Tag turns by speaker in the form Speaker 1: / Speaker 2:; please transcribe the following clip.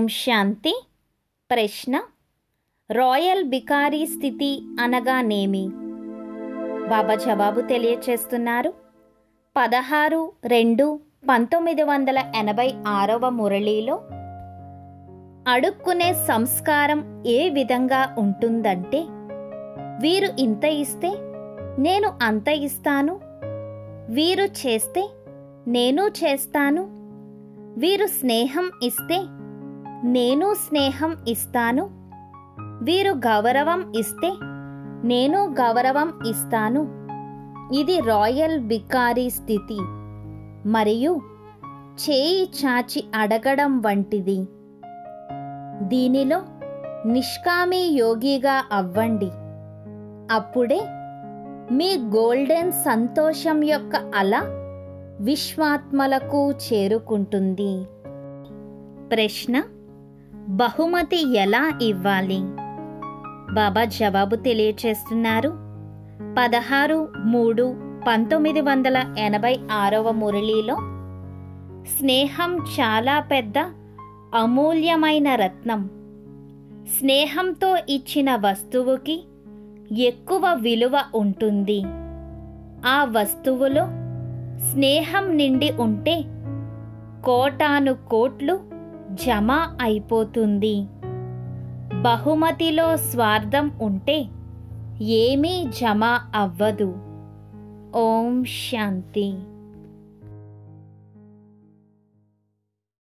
Speaker 1: ఓం శాంతి ప్రశ్న రాయల్ బికారీ స్థితి అనగానేమి బాబా జవాబు తెలియచేస్తున్నారు పదహారు రెండు పంతొమ్మిది వందల ఎనభై ఆరవ మురళీలో అడుక్కునే సంస్కారం ఏ విధంగా ఉంటుందంటే వీరు ఇంత ఇస్తే నేను అంత ఇస్తాను వీరు చేస్తే నేను చేస్తాను వీరు స్నేహం ఇస్తే నేను స్నేహం ఇస్తాను వీరు గౌరవం ఇస్తే నేను గౌరవం ఇస్తాను ఇది రాయల్ బికారీ స్థితి మరియు చేయి చాచి అడగడం వంటిది దీనిలో నిష్కామీ యోగిగా అవ్వండి అప్పుడే మీ గోల్డెన్ సంతోషం యొక్క అల విశ్వాత్మలకు చేరుకుంటుంది ప్రశ్న బహుమతి ఎలా ఇవ్వాలి బాబా జవాబు తెలియచేస్తున్నారు పదహారు మూడు పంతొమ్మిది వందల ఎనభై ఆరవ మురళీలో స్నేహం చాలా పెద్ద అమూల్యమైన రత్నం స్నేహంతో ఇచ్చిన వస్తువుకి ఎక్కువ విలువ ఉంటుంది ఆ వస్తువులో స్నేహం నిండి ఉంటే కోటాను కోట్లు జమ అయిపోతుంది బహుమతిలో స్వార్థం ఉంటే ఏమీ జమ అవ్వదు ఓం శాంతి